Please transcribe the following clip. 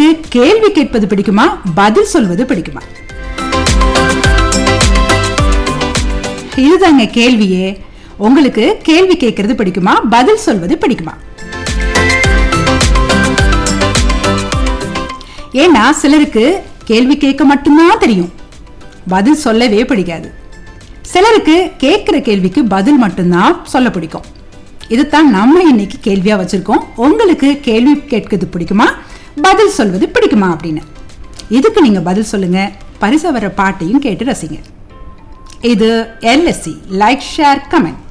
சிலருக்கு கேள்வி கேட்பது பிடிக்குமா பதில் சொல்வது பிடிக்குமா இதுதாங்க கேள்வியே உங்களுக்கு கேள்வி கேட்கறது பிடிக்குமா பதில் சொல்வது பிடிக்குமா ஏன்னா சிலருக்கு கேள்வி கேட்க மட்டும்தான் தெரியும் பதில் சொல்லவே பிடிக்காது சிலருக்கு கேட்குற கேள்விக்கு பதில் மட்டும்தான் சொல்ல பிடிக்கும் இதுதான் நம்ம இன்னைக்கு கேள்வியா வச்சிருக்கோம் உங்களுக்கு கேள்வி கேட்கிறது பிடிக்குமா பதில் சொல்வது பிடிக்குமா அப்படின்னு இதுக்கு நீங்க பதில் சொல்லுங்க பரிசு வர பாட்டையும் கேட்டு ரசிங்க இது எல்எஸ்சி லைக் ஷேர் கமெண்ட்